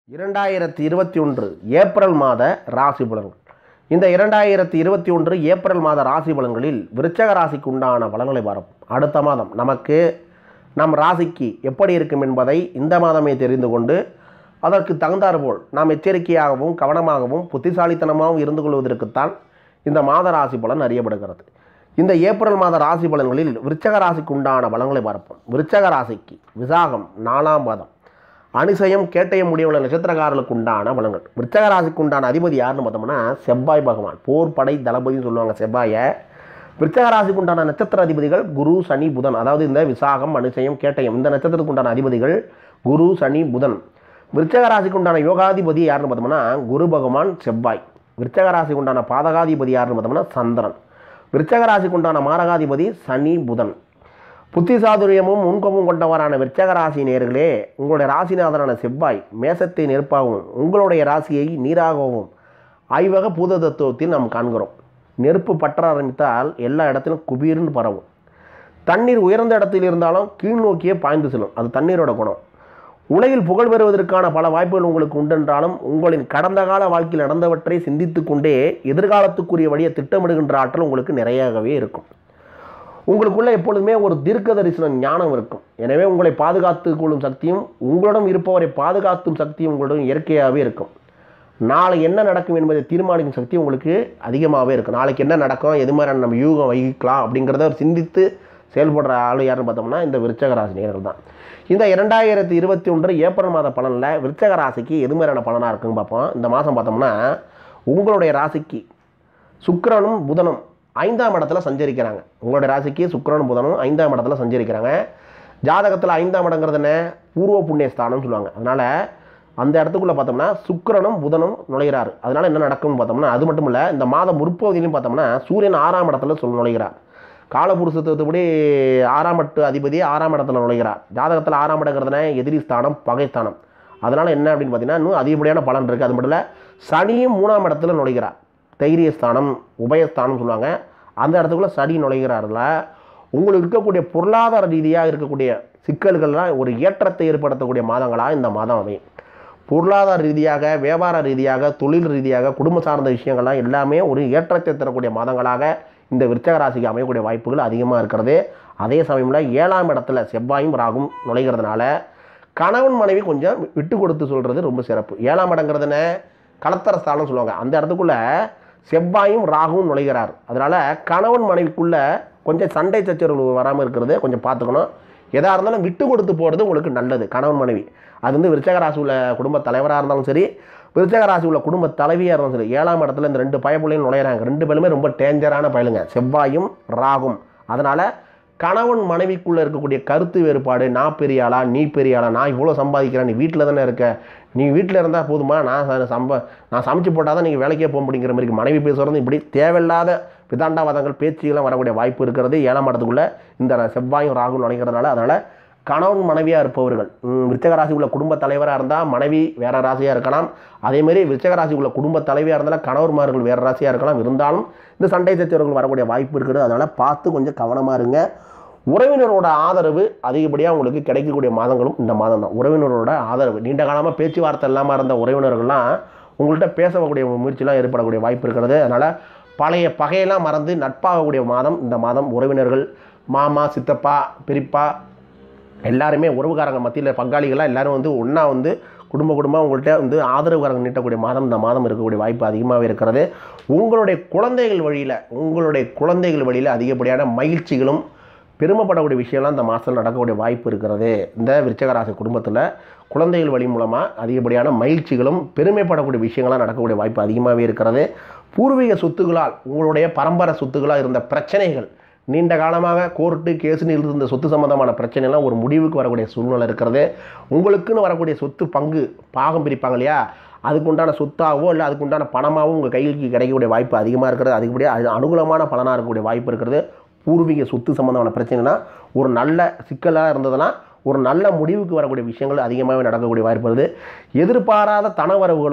இரண்டாயிரத்தி இருபத்தி ஒன்று ஏப்ரல் மாத ராசி பலன்கள் இந்த இரண்டாயிரத்தி இருபத்தி ஒன்று ஏப்ரல் மாத ராசி பலன்களில் விருச்சக ராசிக்கு உண்டான பலன்களை பார்ப்போம் அடுத்த மாதம் நமக்கு நம் ராசிக்கு எப்படி இருக்கும் என்பதை இந்த மாதமே தெரிந்து கொண்டு அதற்கு தகுந்தாற்போல் நாம் எச்சரிக்கையாகவும் கவனமாகவும் புத்திசாலித்தனமாகவும் இருந்து கொள்வதற்குத்தான் இந்த மாத ராசி பலன் அறியப்படுகிறது இந்த ஏப்ரல் மாத ராசி பலன்களில் விருச்சக ராசிக்கு உண்டான பலன்களை பார்ப்போம் விருச்சக ராசிக்கு விசாகம் நாலாம் பாதம் அனுசயம் கேட்டயம் முடிவுள்ள நட்சத்திரக்காரர்களுக்கு உண்டான பலன்கள் விருச்சக ராசிக்கு உண்டான அதிபதி யாருன்னு பார்த்தோம்னா செவ்வாய் பகவான் போர் படை தளபதினு சொல்லுவாங்க செவ்வாயை விருச்சக ராசிக்கு உண்டான நட்சத்திர அதிபதிகள் குரு சனி புதன் அதாவது இந்த விசாகம் அனுசயம் கேட்டயம் இந்த நட்சத்திரத்துக்கு உண்டான அதிபதிகள் குரு சனி புதன் விருச்சக ராசிக்கு உண்டான யோகாதிபதி யாருன்னு பார்த்தோம்னா குரு பகவான் செவ்வாய் விருச்சக ராசிக்கு உண்டான பாதகாதிபதி யாருன்னு பார்த்தோம்னா சந்திரன் விருச்சக ராசிக்கு உண்டான மாரகாதிபதி சனி புதன் புத்தி சாதுரியமும் முன்கமும் கொண்டவரான விருச்சக ராசி நேர்களே உங்களுடைய ராசிநாதனான செவ்வாய் மேசத்தை நெருப்பாகவும் உங்களுடைய ராசியை நீராகவும் ஆய்வக பூத தத்துவத்தில் நாம் காண்கிறோம் நெருப்பு பற்ற ஆரம்பித்தால் எல்லா இடத்திலும் குபீர்னு பரவும் தண்ணீர் உயர்ந்த இடத்தில் இருந்தாலும் கீழ் நோக்கியே பாய்ந்து செல்லும் அது தண்ணீரோட குணம் உலகில் புகழ் பெறுவதற்கான பல வாய்ப்புகள் உங்களுக்கு உண்டென்றாலும் உங்களின் கடந்த கால வாழ்க்கையில் நடந்தவற்றை சிந்தித்து கொண்டே எதிர்காலத்துக்குரிய வழியை திட்டமிடுகின்ற ஆற்றல் உங்களுக்கு நிறையாகவே இருக்கும் உங்களுக்குள்ள எப்பொழுதுமே ஒரு தீர்க்க தரிசன ஞானம் இருக்கும் எனவே உங்களை பாதுகாத்து கொள்ளும் சக்தியும் உங்களிடம் இருப்பவரை பாதுகாத்தும் சக்தியும் உங்களிடம் இயற்கையாகவே இருக்கும் நாளை என்ன நடக்கும் என்பதை தீர்மானிக்கும் சக்தி உங்களுக்கு அதிகமாகவே இருக்கும் நாளைக்கு என்ன நடக்கும் எது மாதிரி நம்ம யூகம் வகிக்கலாம் அப்படிங்கிறத சிந்தித்து செயல்படுற ஆள் யாருன்னு பார்த்தோம்னா இந்த விருச்சக ராசி நேர்கள் தான் இந்த இரண்டாயிரத்தி இருபத்தி ஒன்று ஏப்ரல் மாத பலனில் விருச்சக ராசிக்கு எது மாதிரியான பலனாக இருக்குன்னு பார்ப்போம் இந்த மாதம் பார்த்தோம்னா உங்களுடைய ராசிக்கு சுக்கிரனும் புதனும் ஐந்தாம் இடத்துல சஞ்சரிக்கிறாங்க உங்களுடைய ராசிக்கு சுக்கிரனும் புதனும் ஐந்தாம் இடத்துல சஞ்சரிக்கிறாங்க ஜாதகத்தில் ஐந்தாம் இடங்கிறது என்ன பூர்வ புண்ணிய ஸ்தானம்னு சொல்லுவாங்க அதனால் அந்த இடத்துக்குள்ளே பார்த்தோம்னா சுக்கிரனும் புதனும் நுழைகிறார் அதனால் என்ன நடக்கும்னு பார்த்தோம்னா அது மட்டும் இல்லை இந்த மாதம் முற்பகுதியிலும் பார்த்தோம்னா சூரியன் ஆறாம் இடத்துல சொல் நுழைகிறார் காலபுருஷத்துவத்துப்படி ஆறாம் எட்டு அதிபதி ஆறாம் இடத்துல நுழைகிறார் ஜாதகத்தில் ஆறாம் இடங்கிறதுனா எதிரி ஸ்தானம் பகை ஸ்தானம் அதனால் என்ன அப்படின்னு பார்த்தீங்கன்னா இன்னும் அதிகப்படியான பலன் இருக்குது அது மட்டும் இல்லை சனியும் மூணாம் இடத்துல நுழைகிறார் தைரியஸ்தானம் உபயஸ்தானம் சொல்லுவாங்க அந்த இடத்துக்குள்ளே சனி நுழைகிறாரில் உங்களுக்கு இருக்கக்கூடிய பொருளாதார ரீதியாக இருக்கக்கூடிய சிக்கல்கள்லாம் ஒரு ஏற்றத்தை ஏற்படுத்தக்கூடிய மாதங்களாக இந்த மாதம் அமையும் பொருளாதார ரீதியாக வியாபார ரீதியாக தொழில் ரீதியாக குடும்ப சார்ந்த விஷயங்கள்லாம் எல்லாமே ஒரு ஏற்றத்தை தரக்கூடிய மாதங்களாக இந்த விருச்சக ராசிக்கு அமையக்கூடிய வாய்ப்புகள் அதிகமாக இருக்கிறது அதே சமயத்தில் ஏழாம் இடத்துல செவ்வாயும் ராகும் நுழைகிறதுனால கணவன் மனைவி கொஞ்சம் விட்டு கொடுத்து சொல்கிறது ரொம்ப சிறப்பு ஏழாம் இடங்கிறது என்ன கலத்தர ஸ்தானம் சொல்லுவாங்க அந்த இடத்துக்குள்ளே செவ்வாயும் ராகுவும் நுழைகிறார் அதனால் கணவன் மனைவிக்குள்ளே கொஞ்சம் சண்டை சச்சரவு வராமல் இருக்கிறது கொஞ்சம் பார்த்துக்கணும் எதாக இருந்தாலும் விட்டு கொடுத்து போகிறது உங்களுக்கு நல்லது கணவன் மனைவி அது வந்து விருச்சக ராசி உள்ள குடும்ப தலைவராக இருந்தாலும் சரி விருச்சக ராசி உள்ள குடும்ப தலைவியாக இருந்தாலும் சரி ஏழாம் இடத்துல இந்த ரெண்டு பயப்புள்ளையும் நுழையிறாங்க ரெண்டு பேருமே ரொம்ப டேஞ்சரான பயலுங்க செவ்வாயும் ராகும் அதனால் கணவன் மனைவிக்குள்ளே இருக்கக்கூடிய கருத்து வேறுபாடு நான் பெரிய ஆளா நீ பெரிய ஆளா நான் இவ்வளோ சம்பாதிக்கிறேன் நீ வீட்டில் தானே இருக்க நீ வீட்டில் இருந்தால் போதுமா நான் ச- சம்ப நான் சமைச்சு போட்டால் தான் நீங்கள் வேலைக்கே போக முடியுங்கிற மாதிரி மனைவி பேசுகிறது இப்படி தேவையில்லாத விதாண்டாவாதங்கள் பேச்சுகளும் வரக்கூடிய வாய்ப்பு இருக்கிறது ஏழாம் இடத்துக்குள்ளே இந்த செவ்வாயும் ராகும் நுழைக்கிறதுனால அதனால் கணவன் மனைவியாக இருப்பவர்கள் ம், விருச்சக ராசி உள்ள குடும்ப தலைவராக இருந்தால் மனைவி வேற ராசியாக இருக்கலாம் அதேமாரி விருச்சக ராசி உள்ள குடும்ப தலைவியாக இருந்தாலும் கணவன்மார்கள் வேறு ராசியாக இருக்கலாம் இருந்தாலும் இந்த சண்டை சச்சரவுகள் வரக்கூடிய வாய்ப்பு இருக்குது அதனால் பார்த்து கொஞ்சம் கவனமாக இருங்க உறவினரோட ஆதரவு அதிகப்படியாக உங்களுக்கு கிடைக்கக்கூடிய மாதங்களும் இந்த மாதம் தான் உறவினரோட ஆதரவு நீண்ட காலமாக பேச்சுவார்த்தை இல்லாமல் இருந்த உறவினர்கள்லாம் உங்கள்கிட்ட பேசக்கூடிய முயற்சிலாம் ஏற்படக்கூடிய வாய்ப்பு இருக்கிறது அதனால் பழைய பகையெல்லாம் மறந்து நட்பாகக்கூடிய மாதம் இந்த மாதம் உறவினர்கள் மாமா சித்தப்பா பெரியப்பா எல்லாருமே உறவுக்காரங்க மத்தியில் பங்காளிகளாக எல்லாரும் வந்து ஒன்றா வந்து குடும்ப குடும்பம் உங்கள்கிட்ட வந்து ஆதரவுக்காரங்க நீட்டக்கூடிய மாதம் இந்த மாதம் இருக்கக்கூடிய வாய்ப்பு அதிகமாகவே இருக்கிறது உங்களுடைய குழந்தைகள் வழியில் உங்களுடைய குழந்தைகள் வழியில் அதிகப்படியான மகிழ்ச்சிகளும் பெருமைப்படக்கூடிய விஷயம்லாம் இந்த மாதத்தில் நடக்கக்கூடிய வாய்ப்பு இருக்கிறது இந்த விருச்சக ராசி குடும்பத்தில் குழந்தைகள் வழி மூலமாக அதிகப்படியான மகிழ்ச்சிகளும் பெருமைப்படக்கூடிய விஷயங்கள்லாம் நடக்கக்கூடிய வாய்ப்பு அதிகமாகவே இருக்கிறது பூர்வீக சொத்துகளால் உங்களுடைய பரம்பரை சொத்துக்களாக இருந்த பிரச்சனைகள் நீண்ட காலமாக கோர்ட்டு கேஸுன்னு இருந்த சொத்து சம்பந்தமான பிரச்சனைலாம் ஒரு முடிவுக்கு வரக்கூடிய சூழ்நிலை இருக்கிறது உங்களுக்குன்னு வரக்கூடிய சொத்து பங்கு பாகம் பிரிப்பாங்க இல்லையா அதுக்குண்டான சொத்தாகவோ இல்லை அதுக்குண்டான பணமாகவும் உங்கள் கைக்கு கிடைக்கக்கூடிய வாய்ப்பு அதிகமாக இருக்கிறது அதிகப்படியாக அது அனுகூலமான பலனாக இருக்கக்கூடிய வாய்ப்பு இருக்கிறது பூர்வீக சொத்து சம்பந்தமான பிரச்சனைனா ஒரு நல்ல சிக்கலாக இருந்ததுன்னா ஒரு நல்ல முடிவுக்கு வரக்கூடிய விஷயங்கள் அதிகமாகவே நடக்கக்கூடிய வாய்ப்பு இருக்குது எதிர்பாராத தனவரவுகளும்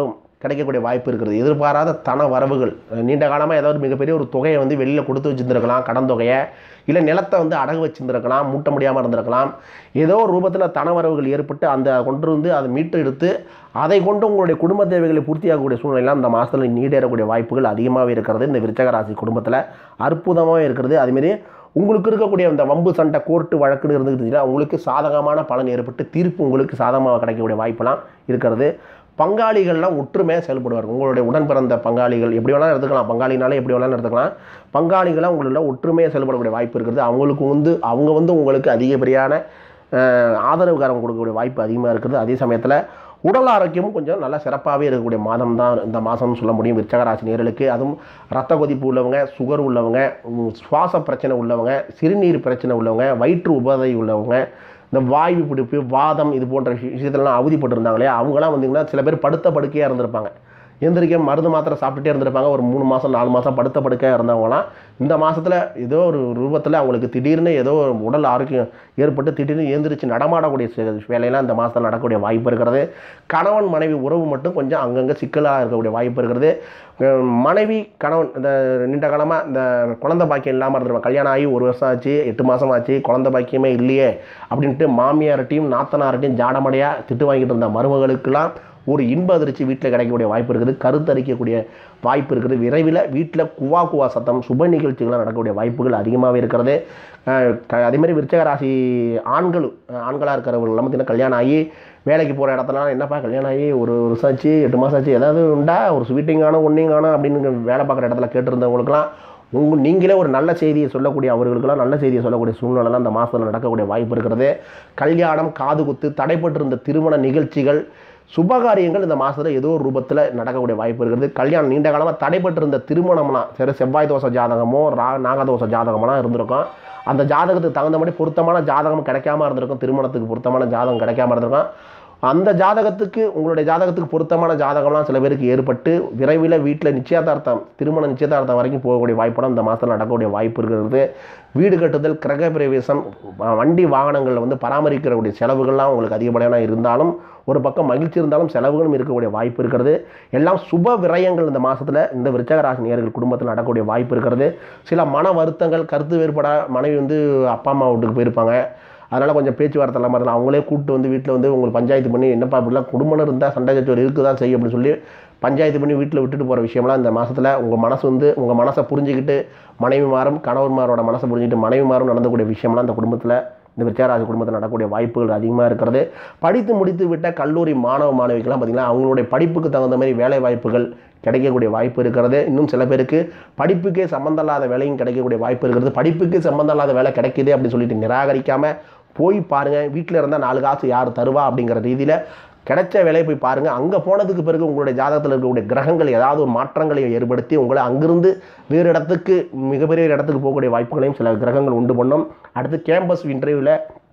கிடைக்கக்கூடிய வாய்ப்பு இருக்கிறது எதிர்பாராத தன வரவுகள் நீண்ட காலமாக ஏதாவது மிகப்பெரிய ஒரு தொகையை வந்து வெளியில் கொடுத்து வச்சுருந்துருக்கலாம் கடன் தொகையை இல்லை நிலத்தை வந்து அடகு வச்சுருந்துருக்கலாம் மூட்ட முடியாமல் இருந்திருக்கலாம் ஏதோ ஒரு ரூபத்தில் தன வரவுகள் ஏற்பட்டு அந்த கொண்டு வந்து அதை மீட்டு எடுத்து அதை கொண்டு உங்களுடைய குடும்ப தேவைகளை பூர்த்தியாகக்கூடிய சூழ்நிலைலாம் இந்த மாதத்தில் நீடேறக்கூடிய வாய்ப்புகள் அதிகமாகவே இருக்கிறது இந்த விருச்சக ராசி குடும்பத்தில் அற்புதமாகவே இருக்கிறது அதுமாரி உங்களுக்கு இருக்கக்கூடிய இந்த வம்பு சண்டை கோர்ட்டு வழக்குன்னு இருந்துக்கிட்டுச்சுன்னா உங்களுக்கு சாதகமான பலன் ஏற்பட்டு தீர்ப்பு உங்களுக்கு சாதகமாக கிடைக்கக்கூடிய வாய்ப்பெல்லாம் இருக்கிறது பங்காளிகள்லாம் ஒற்றுமையாக செயல்படுவார் உங்களுடைய உடன் பிறந்த பங்காளிகள் எப்படி வேணாலும் எடுத்துக்கலாம் பங்காளினாலே எப்படி வேணாலும் எடுத்துக்கலாம் பங்காளிகளாக உங்களோட ஒற்றுமையாக செயல்படக்கூடிய வாய்ப்பு இருக்கிறது அவங்களுக்கு வந்து அவங்க வந்து உங்களுக்கு அதிகப்படியான அஹ், ஆதரவுகாரம் கொடுக்கக்கூடிய வாய்ப்பு அதிகமாக இருக்குது அதே சமயத்தில் உடல் ஆரோக்கியமும் கொஞ்சம் நல்லா சிறப்பாகவே இருக்கக்கூடிய மாதம் தான் இந்த மாதம்னு சொல்ல முடியும் விருச்சகராசி நேர்களுக்கு அதுவும் ரத்த கொதிப்பு உள்ளவங்க சுகர் உள்ளவங்க உம், சுவாச பிரச்சனை உள்ளவங்க சிறுநீர் பிரச்சனை உள்ளவங்க வயிற்று உபாதை உள்ளவங்க இந்த வாயு பிடிப்பு வாதம் இது போன்ற விஷ- விஷயத்துலலாம் அவதிப்பட்டிருந்தாங்களே அவங்களாம் வந்தீங்கன்னா சில பேர் படுத்த படுக்கையாக இருந்திருப்பாங்க எந்திரிக்க மருந்து மாத்திரை சாப்பிட்டுட்டே இருந்திருப்பாங்க ஒரு மூணு மாதம் நாலு மாதம் படுத்த படுக்கையாக இருந்தவங்களாம் இந்த மாதத்தில் ஏதோ ஒரு ரூபத்தில் அவங்களுக்கு திடீர்னு ஏதோ ஒரு உடல் ஆரோக்கியம் ஏற்பட்டு திடீர்னு எழுந்திரிச்சு நடமாடக்கூடிய சி- வேலையெல்லாம் இந்த மாதத்தில் நடக்கக்கூடிய வாய்ப்பு இருக்கிறது கணவன் மனைவி உறவு மட்டும் கொஞ்சம் அங்கங்கே சிக்கலாக இருக்கக்கூடிய வாய்ப்பு இருக்கிறது அஹ் மனைவி கணவன் இந்த நீண்ட காலமாக இந்த குழந்தை பாக்கியம் இல்லாமல் இருந்திருப்பாங்க கல்யாணம் ஆகி ஒரு வருஷம் ஆச்சு எட்டு மாதம் ஆச்சு குழந்தை பாக்கியமே இல்லையே அப்படின்ட்டு மாமியார்ட்டையும் நாத்தனார்ட்டையும் ஜாடமடையாக திட்டு வாங்கிட்டு இருந்த மருமகளுக்கெல்லாம் ஒரு இன்ப அதிர்ச்சி வீட்டில் கிடைக்கக்கூடிய வாய்ப்பு இருக்குது கருத்தரிக்கக்கூடிய வாய்ப்பு இருக்குது விரைவில் வீட்டில் குவா குவா சத்தம் சுப நிகழ்ச்சிகள்லாம் நடக்கக்கூடிய வாய்ப்புகள் அதிகமாகவே இருக்கிறது அஹ் க- அதே மாதிரி விருச்சக ராசி ஆண்கள் ஆண்களாக இருக்கிறவங்களாம் பார்த்தீங்கன்னா கல்யாணம் ஆகி வேலைக்கு போகிற இடத்துலலாம் என்னப்பா கல்யாணம் ஆகி ஒரு வருஷம் ஆச்சு எட்டு மாதம் ஆச்சு ஏதாவது உண்டா ஒரு ஸ்வீட்டிங் காணும் ஒன்றையும் காணும் அப்படின்னு வேலை பார்க்குற இடத்துல கேட்டிருந்தவங்களுக்குலாம் உங்க நீங்களே ஒரு நல்ல செய்தியை சொல்லக்கூடிய அவர்களுக்கெல்லாம் நல்ல செய்தியை சொல்லக்கூடிய சூழ்நிலைலாம் இந்த மாதத்தில் நடக்கக்கூடிய வாய்ப்பு இருக்கிறது கல்யாணம் காது குத்து தடைப்பட்டிருந்த திருமண நிகழ்ச்சிகள் சுபகாரியங்கள் இந்த மாதத்தில் ஏதோ ஒரு ரூபத்தில் நடக்கக்கூடிய வாய்ப்பு இருக்கிறது கல்யாணம் நீண்ட காலமாக தடைப்பட்டிருந்த திருமணம்னா சரி செவ்வாய் தோசை ஜாதகமோ ரா நாகதோசை ஜாதகமெல்லாம் இருந்திருக்கும் அந்த ஜாதகத்துக்கு தகுந்த மாதிரி பொருத்தமான ஜாதகம் கிடைக்காம இருந்திருக்கும் திருமணத்துக்கு பொருத்தமான ஜாதகம் கிடைக்காம இருந்திருக்கும் அந்த ஜாதகத்துக்கு உங்களுடைய ஜாதகத்துக்கு பொருத்தமான ஜாதகம்லாம் சில பேருக்கு ஏற்பட்டு விரைவில் வீட்டில் நிச்சயதார்த்தம் திருமண நிச்சயதார்த்தம் வரைக்கும் போகக்கூடிய வாய்ப்பெல்லாம் இந்த மாதத்தில் நடக்கக்கூடிய வாய்ப்பு இருக்கிறது வீடு கட்டுதல் கிரக பிரவேசம் வ- வண்டி வாகனங்களில் வந்து பராமரிக்கக்கூடிய செலவுகள்லாம் உங்களுக்கு அதிகப்படியான இருந்தாலும் ஒரு பக்கம் மகிழ்ச்சி இருந்தாலும் செலவுகளும் இருக்கக்கூடிய வாய்ப்பு இருக்கிறது எல்லாம் சுப விரயங்கள் இந்த மாதத்தில் இந்த விருச்சக ராசி நேயர்கள் குடும்பத்தில் நடக்கக்கூடிய வாய்ப்பு இருக்கிறது சில மன வருத்தங்கள் கருத்து வேறுபட மனைவி வந்து அப்பா அம்மா வீட்டுக்கு போயிருப்பாங்க அதனால் கொஞ்சம் பேச்சுவார்த்தை இல்லாமல் இருந்தால் அவங்களே கூப்பிட்டு வந்து வீட்டில் வந்து உங்களுக்கு பஞ்சாயத்து பண்ணி என்னப்பா இப்படிலாம் குடும்பம் இருந்தால் சண்டை சச்சோறு இருக்குது தான் செய்யும் அப்படின்னு சொல்லி பஞ்சாயத்து பண்ணி வீட்டில் விட்டுட்டு போகிற விஷயம்லாம் இந்த மாதத்தில் உங்கள் மனசு வந்து உங்கள் மனசை புரிஞ்சுக்கிட்டு மனைவிமாரும் கணவன்மாரோட மனசை புரிஞ்சுக்கிட்டு மனைவிமாரும் நடந்தக்கூடிய விஷயம்லாம் இந்த குடும்பத்தில் இந்த விருச்சாராசி குடும்பத்தில் நடக்கக்கூடிய வாய்ப்புகள் அதிகமாக இருக்கிறது படித்து முடித்து விட்ட கல்லூரி மாணவ மாணவிகள்லாம் பார்த்திங்கன்னா அவங்களுடைய படிப்புக்கு தகுந்த மாதிரி வேலை வாய்ப்புகள் கிடைக்கக்கூடிய வாய்ப்பு இருக்கிறது இன்னும் சில பேருக்கு படிப்புக்கே சம்மந்தம் இல்லாத வேலையும் கிடைக்கக்கூடிய வாய்ப்பு இருக்கிறது படிப்புக்கு சம்மந்தம் இல்லாத வேலை கிடைக்குது அப்படின்னு சொல்லிட்டு நிராகரிக்காமல் போய் பாருங்கள் வீட்டில் இருந்தால் நாலு காசு யார் தருவா அப்படிங்கிற ரீதியில் கிடைச்ச வேலையை போய் பாருங்கள் அங்கே போனதுக்கு பிறகு உங்களுடைய ஜாதகத்தில் இருக்கக்கூடிய கிரகங்கள் ஏதாவது ஒரு மாற்றங்களை ஏற்படுத்தி உங்களை அங்கிருந்து வேறு இடத்துக்கு மிகப்பெரிய ஒரு இடத்துக்கு போகக்கூடிய வாய்ப்புகளையும் சில கிரகங்கள் உண்டு பண்ணும் அடுத்து கேம்பஸ் இன்டர்வியூவில்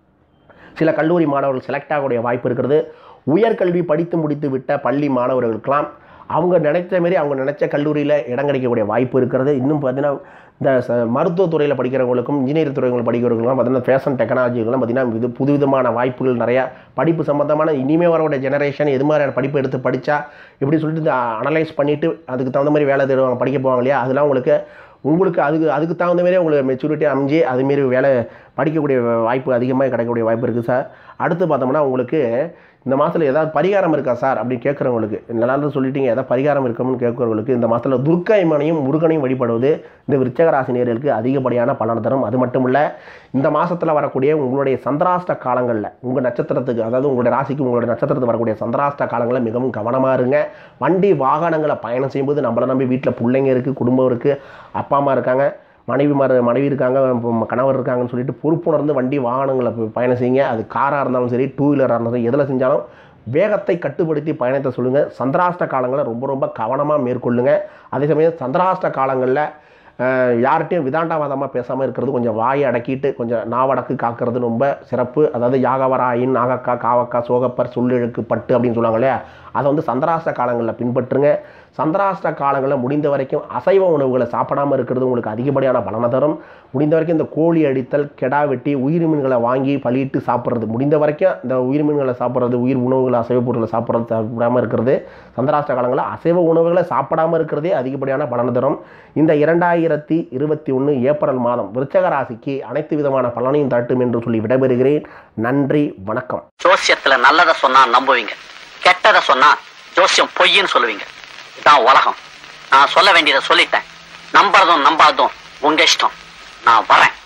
சில கல்லூரி மாணவர்கள் செலக்ட் ஆகக்கூடிய வாய்ப்பு இருக்கிறது உயர்கல்வி படித்து முடித்து விட்ட பள்ளி மாணவர்களுக்கெல்லாம் அவங்க நினைச்ச மாரி அவங்க நினைச்ச கல்லூரியில் இடம் கிடைக்கக்கூடிய வாய்ப்பு இருக்கிறது இன்னும் பார்த்தீங்கன்னா இந்த ச மருத்துவத்துறையில் படிக்கிறவங்களுக்கும் இன்ஜினியரிங் துறைகள் படிக்கிறவங்களுக்கும் பார்த்தீங்கன்னா ஃபேஷன் டெக்னாலஜிக்கெல்லாம் பார்த்தீங்கன்னா இது புதுவிதமான வாய்ப்புகள் நிறையா படிப்பு சம்மந்தமான இனிமே வரக்கூடிய ஜெனரேஷன் எது மாதிரியான படிப்பு எடுத்து படித்தா எப்படி சொல்லிட்டு இந்த அனலைஸ் பண்ணிவிட்டு அதுக்கு தகுந்த மாதிரி வேலை தேடுவாங்க படிக்க போவாங்க இல்லையா அதெல்லாம் உங்களுக்கு உங்களுக்கு அதுக்கு அதுக்கு தகுந்த மாதிரி உங்களுக்கு மெச்சூரிட்டி அமைஞ்சு அதுமாரி வேலை படிக்கக்கூடிய வாய்ப்பு அதிகமாக கிடைக்கக்கூடிய வாய்ப்பு இருக்குது சார் அடுத்து பார்த்தோம்னா உங்களுக்கு இந்த மாதத்தில் ஏதாவது பரிகாரம் இருக்கா சார் அப்படின்னு கேட்குறவங்களுக்கு நல்லா இருந்து சொல்லிட்டீங்க ஏதாவது பரிகாரம் இருக்கும்னு கேட்குறவங்களுக்கு இந்த மாதத்தில் துர்க்கைமனையும் முருகனையும் வழிபடுவது இந்த விருச்சக ராசினியர்களுக்கு அதிகப்படியான பலன் தரும் அது மட்டும் இல்லை இந்த மாதத்தில் வரக்கூடிய உங்களுடைய சந்திராஷ்ட காலங்களில் உங்கள் நட்சத்திரத்துக்கு அதாவது உங்களுடைய ராசிக்கு உங்களுடைய நட்சத்திரத்துக்கு வரக்கூடிய சந்திராஷ்ட காலங்களில் மிகவும் கவனமாக இருங்க வண்டி வாகனங்களை பயணம் செய்யும்போது நம்மளை நம்பி வீட்டில் பிள்ளைங்க இருக்குது குடும்பம் இருக்குது அப்பா அம்மா இருக்காங்க மனைவி மறு மனைவி இருக்காங்க இப்போ கணவர் இருக்காங்கன்னு சொல்லிட்டு பொறுப்புணர்ந்து வண்டி வாகனங்களை ப- பயணம் செய்யுங்க அது காராக இருந்தாலும் சரி டூ வீலராக இருந்தாலும் சரி எதில் செஞ்சாலும் வேகத்தை கட்டுப்படுத்தி பயணத்தை சொல்லுங்கள் சந்திராஷ்ட காலங்களை ரொம்ப ரொம்ப கவனமாக மேற்கொள்ளுங்க அதே சமயம் சந்திராஷ்ட காலங்களில் அஹ், யார்கிட்டயும் விதாண்டாவாதமாக பேசாமல் இருக்கிறது கொஞ்சம் வாயை அடக்கிட்டு கொஞ்சம் நாவடக்கு காக்கிறது ரொம்ப சிறப்பு அதாவது யாகவராயின் நாகக்கா காவக்கா சோகப்பர் சொல்லிழுக்கு பட்டு அப்படின்னு சொல்லுவாங்க இல்லையா அதை வந்து சந்திராஷ்ட காலங்களில் பின்பற்றுங்க சந்திராஷ்ட காலங்களில் முடிந்த வரைக்கும் அசைவ உணவுகளை சாப்பிடாம இருக்கிறது உங்களுக்கு அதிகப்படியான பலனை தரும் முடிந்த வரைக்கும் இந்த கோழி அடித்தல் கெடா வெட்டி உயிர் மீன்களை வாங்கி பலியிட்டு சாப்பிட்றது முடிந்த வரைக்கும் இந்த உயிர் மீன்களை சாப்பிட்றது உயிர் உணவுகளை அசைவ பொருட்களை சாப்பிட்றது சாப்பிடாம இருக்கிறது சந்திராஷ்ட காலங்களில் அசைவ உணவுகளை சாப்பிடாம இருக்கிறதே அதிகப்படியான பலனை தரும் இந்த இரண்டாயிரத்தி இருபத்தி ஒன்று ஏப்ரல் மாதம் விருச்சக ராசிக்கு அனைத்து விதமான பலனையும் தட்டும் என்று சொல்லி விடைபெறுகிறேன் நன்றி வணக்கம் ஜோசியத்துல நல்லதை சொன்னா நம்புவீங்க கெட்டதை சொன்னா ஜோசியம் பொய்ன்னு சொல்லுவீங்க இதான் உலகம் நான் சொல்ல வேண்டியதை சொல்லிட்டேன் நம்புறதும் நம்பாததும் உங்க இஷ்டம் நான் வரேன்